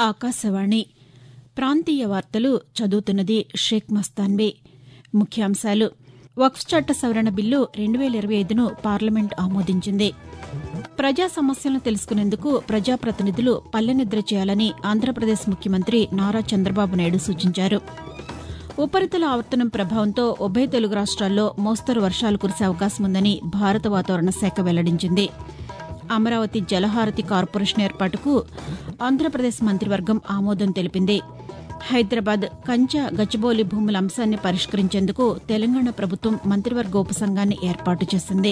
ఆకాశవాణి ప్రాంతీయ వార్తలు చదువుతున్నది షేక్ మస్తాన్వి ముఖ్యాంశాలు వక్ఫ్ చట్ట సవరణ బిల్లు రెండు వేల ఇరవై ఐదును పార్లమెంట్ ఆమోదించింది ప్రజా సమస్యలను తెలుసుకునేందుకు ప్రజాప్రతినిధులు పల్లెనిద్ర చేయాలని ఆంధ్రప్రదేశ్ ముఖ్యమంత్రి నారా చంద్రబాబు నాయుడు సూచించారు ఉపరితల ఆవర్తనం ప్రభావంతో ఉభయ తెలుగు రాష్ట్రాల్లో మోస్తరు వర్షాలు కురిసే అవకాశం ఉందని భారత వాతావరణ శాఖ వెల్లడించింది అమరావతి జలహారతి కార్పొరేషన్ ఏర్పాటుకు ఆంధ్రప్రదేశ్ మంత్రివర్గం ఆమోదం తెలిపింది హైదరాబాద్ కంచ గచ్చిబౌలి భూముల అంశాన్ని పరిష్కరించేందుకు తెలంగాణ ప్రభుత్వం మంత్రివర్గ ఉపసంఘాన్ని ఏర్పాటు చేసింది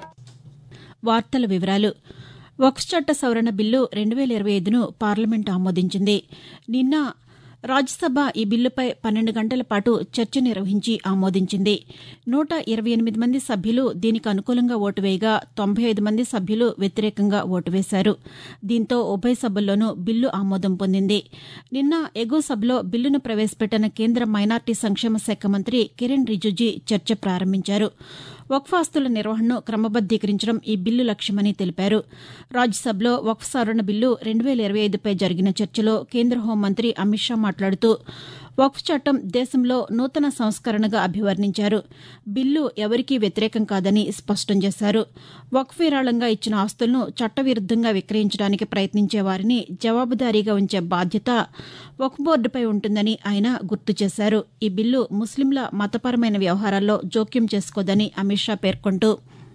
వార్తల వివరాలు వక్ఫ్ చట్ట సవరణ బిల్లు రెండు వేల ఇరవై ఐదును పార్లమెంట్ ఆమోదించింది నిన్న రాజ్యసభ ఈ బిల్లుపై పన్నెండు గంటల పాటు చర్చ నిర్వహించి ఆమోదించింది నూట ఇరవై ఎనిమిది మంది సభ్యులు దీనికి అనుకూలంగా ఓటు వేయగా తొంభై ఐదు మంది సభ్యులు వ్యతిరేకంగా ఓటు వేశారు దీంతో ఉభయ సభల్లోనూ బిల్లు ఆమోదం పొందింది నిన్న ఎగువ సభలో బిల్లును ప్రవేశపెట్టిన కేంద్ర మైనార్టీ సంక్షేమ శాఖ మంత్రి కిరణ్ రిజిజు చర్చ ప్రారంభించారు వక్ఫ్ ఆస్తుల నిర్వహణను క్రమబద్దీకరించడం ఈ బిల్లు లక్ష్యమని తెలిపారు రాజ్యసభలో వక్ఫ్ సవరణ బిల్లు రెండు వేల ఇరవై ఐదుపై జరిగిన చర్చలో కేంద్ర హోంమంత్రి అమిత్ షా మాట్లాడుతూ వక్ఫ్ చట్టం దేశంలో నూతన సంస్కరణగా అభివర్ణించారు బిల్లు ఎవరికీ వ్యతిరేకం కాదని స్పష్టం చేశారు వక్ఫ్ విరాళంగా ఇచ్చిన ఆస్తులను చట్టవిరుద్దంగా విక్రయించడానికి ప్రయత్నించే వారిని జవాబుదారీగా ఉంచే బాధ్యత వక్ఫ్ బోర్డుపై ఉంటుందని ఆయన గుర్తు చేశారు ఈ బిల్లు ముస్లింల మతపరమైన వ్యవహారాల్లో జోక్యం చేసుకోదని అమిత్ షా పేర్కొంటూ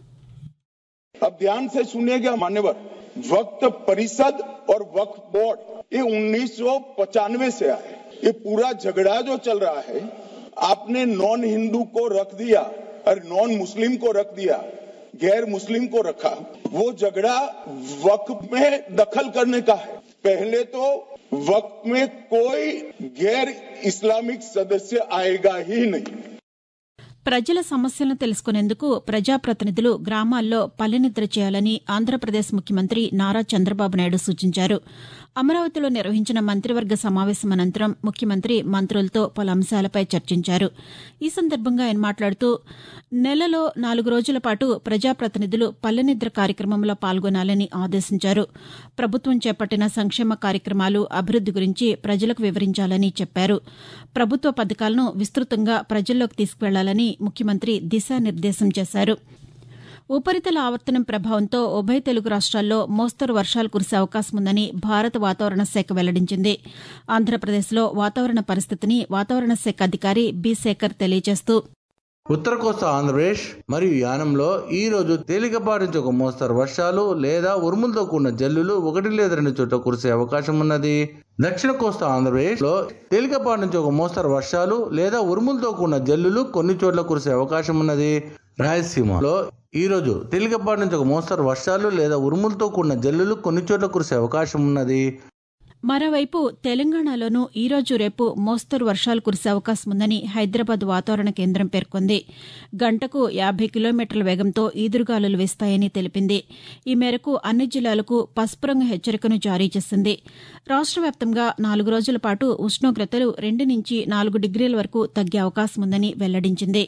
अब ध्यान से सुनिएगा मान्यवर वक्त परिषद और वक्फ बोर्ड ये उन्नीस से आए ये पूरा झगड़ा जो चल रहा है आपने नॉन हिंदू को रख दिया और नॉन मुस्लिम को रख दिया गैर मुस्लिम को रखा वो झगड़ा वक्फ में दखल करने का है पहले तो वक्त में कोई गैर इस्लामिक सदस्य आएगा ही नहीं ప్రజల సమస్యలను తెలుసుకునేందుకు ప్రజాప్రతినిధులు గ్రామాల్లో పల్లెనిద్ర చేయాలని ఆంధ్రప్రదేశ్ ముఖ్యమంత్రి నారా చంద్రబాబు నాయుడు సూచించారు అమరావతిలో నిర్వహించిన మంత్రివర్గ సమావేశం అనంతరం ముఖ్యమంత్రి మంత్రులతో పలు అంశాలపై చర్చించారు ఈ సందర్భంగా ఆయన మాట్లాడుతూ నెలలో నాలుగు రోజుల పాటు ప్రజాప్రతినిధులు పల్లెనిద్ర కార్యక్రమంలో పాల్గొనాలని ఆదేశించారు ప్రభుత్వం చేపట్టిన సంక్షేమ కార్యక్రమాలు అభివృద్ది గురించి ప్రజలకు వివరించాలని చెప్పారు ప్రభుత్వ పథకాలను విస్తృతంగా ప్రజల్లోకి తీసుకువెళ్లాలని ముఖ్యమంత్రి దిశానిర్దేశం చేశారు ఉపరితల ఆవర్తనం ప్రభావంతో ఉభయ తెలుగు రాష్ట్రాల్లో మోస్తరు వర్షాలు కురిసే అవకాశం ఉందని భారత వాతావరణ శాఖ వెల్లడించింది ఆంధ్రప్రదేశ్లో వాతావరణ పరిస్థితిని వాతావరణ శాఖ అధికారి బి శేఖర్ తెలియజేస్తూ ఉత్తర కోస్తా ఆంధ్రప్రదేశ్ మరియు యానంలో ఈ రోజు తేలికపాటి నుంచి ఒక మోస్తరు వర్షాలు లేదా ఉరుములతో కూడిన జల్లులు ఒకటి లేదా రెండు చోట్ల కురిసే అవకాశం ఉన్నది దక్షిణ కోస్తా ఆంధ్రప్రదేశ్ లో తేలికపాటి నుంచి ఒక మోస్తరు వర్షాలు లేదా ఉరుములతో కూడిన జల్లులు కొన్ని చోట్ల కురిసే అవకాశం ఉన్నది రాయలసీమలో ఈ రోజు తేలికపాటి నుంచి ఒక మోస్తరు వర్షాలు లేదా ఉరుములతో కూడిన జల్లులు కొన్ని చోట్ల కురిసే అవకాశం ఉన్నది మరోవైపు తెలంగాణలోనూ ఈ రోజు రేపు మోస్తరు వర్షాలు కురిసే అవకాశం ఉందని హైదరాబాద్ వాతావరణ కేంద్రం పేర్కొంది గంటకు యాభై కిలోమీటర్ల వేగంతో ఈదురుగాలులు వేస్తాయని తెలిపింది ఈ మేరకు అన్ని జిల్లాలకు పసుపు రంగు హెచ్చరికను జారీ చేసింది రాష్ట్ర వ్యాప్తంగా నాలుగు రోజుల పాటు ఉష్ణోగ్రతలు రెండు నుంచి నాలుగు డిగ్రీల వరకు తగ్గే అవకాశం ఉందని వెల్లడించింది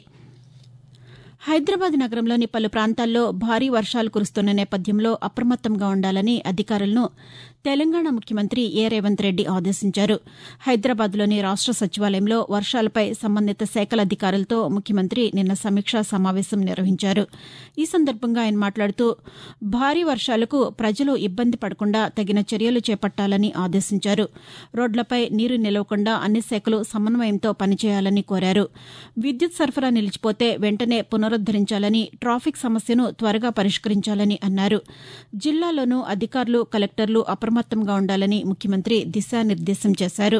హైదరాబాద్ నగరంలోని పలు ప్రాంతాల్లో భారీ వర్షాలు కురుస్తున్న నేపథ్యంలో అప్రమత్తంగా ఉండాలని అధికారులను తెలంగాణ ముఖ్యమంత్రి ఏ రేవంత్ రెడ్డి ఆదేశించారు హైదరాబాద్లోని రాష్ట సచివాలయంలో వర్షాలపై సంబంధిత శాఖల అధికారులతో ముఖ్యమంత్రి నిన్న సమీక్షా సమావేశం నిర్వహించారు ఈ సందర్భంగా ఆయన మాట్లాడుతూ భారీ వర్షాలకు ప్రజలు ఇబ్బంది పడకుండా తగిన చర్యలు చేపట్టాలని ఆదేశించారు రోడ్లపై నీరు నిలవకుండా అన్ని శాఖలు సమన్వయంతో పనిచేయాలని కోరారు విద్యుత్ సరఫరా నిలిచిపోతే వెంటనే పునరుద్దరించాలని ట్రాఫిక్ సమస్యను త్వరగా పరిష్కరించాలని అన్నారు జిల్లాలోనూ అధికారులు కలెక్టర్లు అప్రమత్తంగా ఉండాలని ముఖ్యమంత్రి దిశానిర్దేశం చేశారు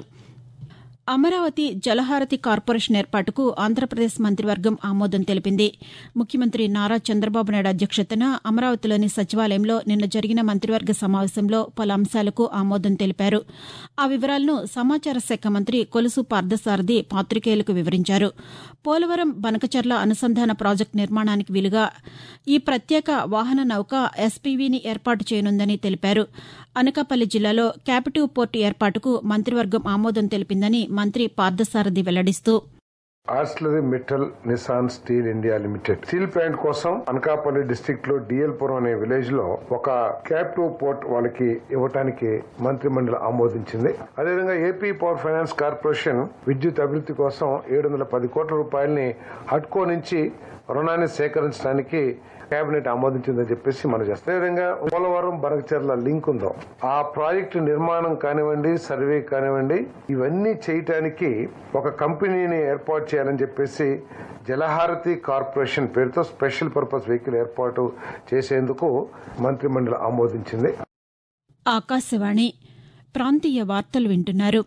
అమరావతి జలహారతి కార్పొరేషన్ ఏర్పాటుకు ఆంధ్రప్రదేశ్ మంత్రివర్గం ఆమోదం తెలిపింది ముఖ్యమంత్రి నారా చంద్రబాబు నాయుడు అధ్యక్షతన అమరావతిలోని సచివాలయంలో నిన్న జరిగిన మంత్రివర్గ సమావేశంలో పలు అంశాలకు ఆమోదం తెలిపారు ఆ వివరాలను సమాచార శాఖ మంత్రి కొలుసు పార్థసారథి పాతికేయులకు వివరించారు పోలవరం బనకచర్ల అనుసంధాన ప్రాజెక్టు నిర్మాణానికి వీలుగా ఈ ప్రత్యేక వాహన నౌక ఎస్పీవీని ఏర్పాటు చేయనుందని తెలిపారు అనకాపల్లి జిల్లాలో క్యాపిటివ్ పోర్టు ఏర్పాటుకు మంత్రివర్గం ఆమోదం తెలిపిందని మంత్రి పార్థసారథి వెల్లడిస్తూ ఆర్సిలరీ మెటల్ నిసాన్ steel India limited steel plant కోసం అనకాపల్లి డిస్టిక్ట్ లో డిఎల్పురం అనే విలేజ్ లో ఒక క్యాప్టివ్ పోర్ట్ వాళ్ళకి ఇవ్వటానికి మంత్రి మండలి ఆమోదించింది అదేవిధంగా ఏపీ పవర్ ఫైనాన్స్ కార్పొరేషన్ విద్యుత్ అభివృద్ధి కోసం ఏడు వందల పది కోట్ల రూపాయలని హట్కో నుంచి రుణాన్ని సేకరించడానికి కేబినెట్ ఆమోదించిందని చెప్పేసి మనం చేస్తాం అదేవిధంగా పోలవరం బనకచర్ల లింక్ ఉందో ఆ ప్రాజెక్టు నిర్మాణం కానివ్వండి సర్వే కానివ్వండి ఇవన్నీ చేయటానికి ఒక కంపెనీని ఏర్పాటు చేయాలని చెప్పేసి జలహారతి కార్పొరేషన్ పేరుతో స్పెషల్ పర్పస్ వెహికల్ ఏర్పాటు చేసేందుకు మంత్రి మండలి ఆమోదించింది ఆకాశవాణి ప్రాంతీయ వార్తలు వింటున్నారు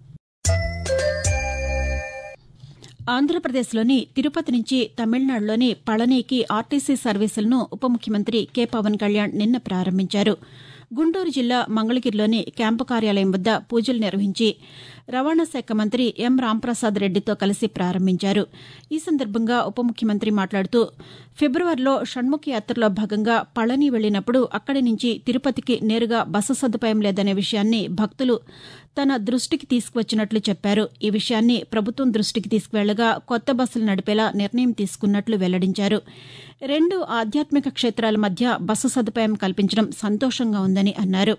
ఆంధ్రప్రదేశ్లోని తిరుపతి నుంచి తమిళనాడులోని పళనికి ఆర్టీసీ సర్వీసులను ఉప ముఖ్యమంత్రి కె పవన్ కళ్యాణ్ నిన్న ప్రారంభించారు గుంటూరు జిల్లా మంగళగిరిలోని క్యాంపు కార్యాలయం వద్ద పూజలు నిర్వహించి రవాణా శాఖ మంత్రి ఎం రాంప్రసాద్ రెడ్డితో కలిసి ప్రారంభించారు ఈ సందర్భంగా ఉప ముఖ్యమంత్రి మాట్లాడుతూ ఫిబ్రవరిలో షణ్ముఖ యాత్రలో భాగంగా పళని వెళ్లినప్పుడు అక్కడి నుంచి తిరుపతికి నేరుగా బస్సు సదుపాయం లేదనే విషయాన్ని భక్తులు తన దృష్టికి తీసుకువచ్చినట్లు చెప్పారు ఈ విషయాన్ని ప్రభుత్వం దృష్టికి తీసుకువెళ్లగా కొత్త బస్సులు నడిపేలా నిర్ణయం తీసుకున్నట్లు వెల్లడించారు రెండు ఆధ్యాత్మిక క్షేత్రాల మధ్య బస్సు సదుపాయం కల్పించడం సంతోషంగా ఉందని అన్నారు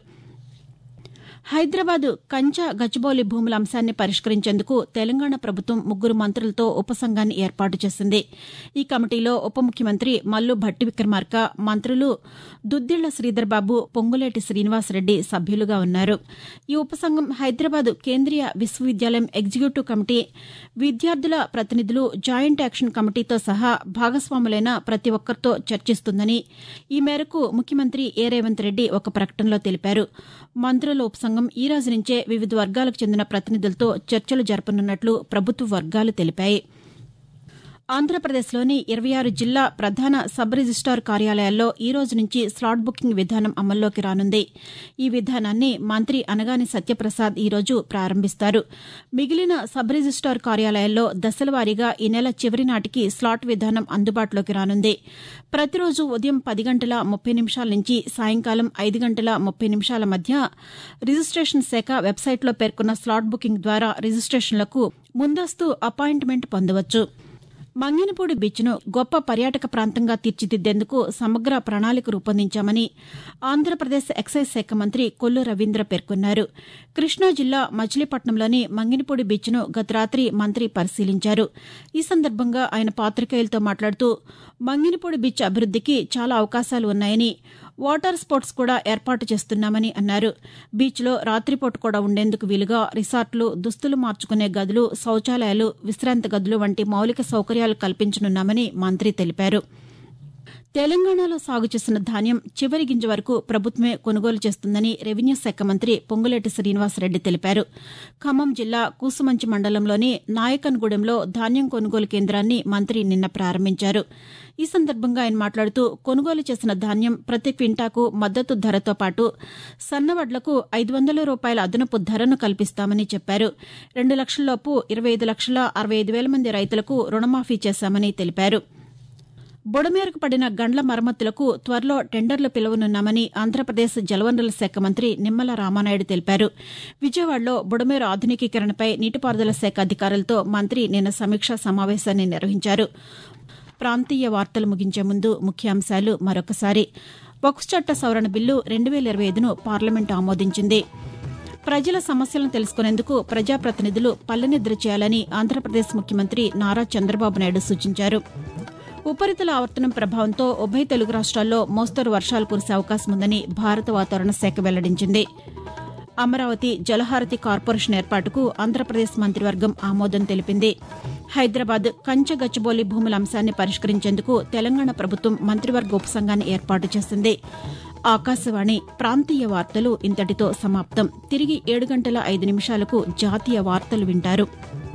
హైదరాబాద్ కంచ గచ్చిబౌలి భూముల అంశాన్ని పరిష్కరించేందుకు తెలంగాణ ప్రభుత్వం ముగ్గురు మంత్రులతో ఉపసంఘాన్ని ఏర్పాటు చేసింది ఈ కమిటీలో ఉప ముఖ్యమంత్రి మల్లు భట్టి విక్రమార్క మంత్రులు దుద్దిళ్ల శ్రీధర్బాబు పొంగులేటి శ్రీనివాసరెడ్డి సభ్యులుగా ఉన్నారు ఈ ఉపసంఘం హైదరాబాద్ కేంద్రీయ విశ్వవిద్యాలయం ఎగ్జిక్యూటివ్ కమిటీ విద్యార్థుల ప్రతినిధులు జాయింట్ యాక్షన్ కమిటీతో సహా భాగస్వాములైన ప్రతి ఒక్కరితో చర్చిస్తుందని ఈ మేరకు ముఖ్యమంత్రి ఏ రేవంత్ రెడ్డి ఒక ప్రకటనలో తెలిపారు మంత్రుల ఉపసంఘం ఈ రోజు నుంచే వివిధ వర్గాలకు చెందిన ప్రతినిధులతో చర్చలు జరపనున్నట్లు ప్రభుత్వ వర్గాలు తెలిపాయి ఆంధ్రప్రదేశ్లోని ఇరవై ఆరు జిల్లా ప్రధాన సబ్ రిజిస్టార్ కార్యాలయాల్లో ఈ రోజు నుంచి స్లాట్ బుకింగ్ విధానం అమల్లోకి రానుంది ఈ విధానాన్ని మంత్రి అనగాని సత్యప్రసాద్ ఈ రోజు ప్రారంభిస్తారు మిగిలిన సబ్ రిజిస్టార్ కార్యాలయాల్లో దశలవారీగా ఈ నెల చివరి నాటికి స్లాట్ విధానం అందుబాటులోకి రానుంది ప్రతిరోజు ఉదయం పది గంటల ముప్పై నిమిషాల నుంచి సాయంకాలం ఐదు గంటల ముప్పై నిమిషాల మధ్య రిజిస్టేషన్ శాఖ వెబ్సైట్లో పేర్కొన్న స్లాట్ బుకింగ్ ద్వారా రిజిస్టేషన్లకు ముందస్తు అపాయింట్మెంట్ పొందవచ్చు మంగినపూడి బీచ్ను గొప్ప పర్యాటక ప్రాంతంగా తీర్చిదిద్దేందుకు సమగ్ర ప్రణాళిక రూపొందించామని ఆంధ్రప్రదేశ్ ఎక్సైజ్ శాఖ మంత్రి కొల్లు రవీంద్ర పేర్కొన్నారు కృష్ణా జిల్లా మచిలీపట్నంలోని మంగినపూడి బీచ్ను గత రాత్రి మంత్రి పరిశీలించారు ఈ సందర్భంగా ఆయన పాతికేయులతో మాట్లాడుతూ మంగినపూడి బీచ్ అభివృద్దికి చాలా అవకాశాలు ఉన్నాయని వాటర్ స్పోర్ట్స్ కూడా ఏర్పాటు చేస్తున్నామని అన్నారు బీచ్లో రాత్రిపూట కూడా ఉండేందుకు వీలుగా రిసార్ట్లు దుస్తులు మార్చుకునే గదులు శౌచాలయాలు విశ్రాంతి గదులు వంటి మౌలిక సౌకర్యాలు కల్పించనున్నామని మంత్రి తెలిపారు తెలంగాణలో సాగు చేసిన ధాన్యం చివరి గింజ వరకు ప్రభుత్వమే కొనుగోలు చేస్తుందని రెవెన్యూ శాఖ మంత్రి పొంగులేటి శ్రీనివాసరెడ్డి తెలిపారు ఖమ్మం జిల్లా కూసుమంచి మండలంలోని నాయకన్గూడెంలో ధాన్యం కొనుగోలు కేంద్రాన్ని మంత్రి నిన్న ప్రారంభించారు ఈ సందర్భంగా ఆయన మాట్లాడుతూ కొనుగోలు చేసిన ధాన్యం ప్రతి క్వింటాకు మద్దతు ధరతో పాటు సన్నవడ్లకు ఐదు వందల రూపాయల అదనపు ధరను కల్పిస్తామని చెప్పారు రెండు లక్షలలోపు ఇరవై ఐదు లక్షల అరవై ఐదు వేల మంది రైతులకు రుణమాఫీ చేశామని తెలిపారు బుడమేరకు పడిన గండ్ల మరమ్మతులకు త్వరలో టెండర్లు పిలువనున్నామని ఆంధ్రప్రదేశ్ జలవనరుల శాఖ మంత్రి నిమ్మల రామానాయుడు తెలిపారు విజయవాడలో బుడమేరు ఆధునికీకరణపై నీటిపారుదల శాఖ అధికారులతో మంత్రి నిన్న సమీక్షా సమావేశాన్ని నిర్వహించారు ప్రాంతీయ వార్తలు ముగించే ముందు ముఖ్యాంశాలు మరొకసారి వక్స్ చట్ట సవరణ బిల్లు రెండు వేల ఇరవై ఐదును పార్లమెంటు ఆమోదించింది ప్రజల సమస్యలను తెలుసుకునేందుకు ప్రజాప్రతినిధులు పల్లెనిద్ర చేయాలని ఆంధ్రప్రదేశ్ ముఖ్యమంత్రి నారా చంద్రబాబు నాయుడు సూచించారు ఉపరితల ఆవర్తనం ప్రభావంతో ఉభయ తెలుగు రాష్ట్రాల్లో మోస్తరు వర్షాలు కురిసే అవకాశం ఉందని భారత వాతావరణ శాఖ వెల్లడించింది అమరావతి జలహారతి కార్పొరేషన్ ఏర్పాటుకు ఆంధ్రప్రదేశ్ మంత్రివర్గం ఆమోదం తెలిపింది హైదరాబాద్ కంచగచ్చిబౌలి భూముల అంశాన్ని పరిష్కరించేందుకు తెలంగాణ ప్రభుత్వం మంత్రివర్గ ఉపసంఘాన్ని ఏర్పాటు చేసింది ఆకాశవాణి ప్రాంతీయ వార్తలు ఇంతటితో సమాప్తం తిరిగి ఏడు గంటల ఐదు నిమిషాలకు జాతీయ వార్తలు వింటారు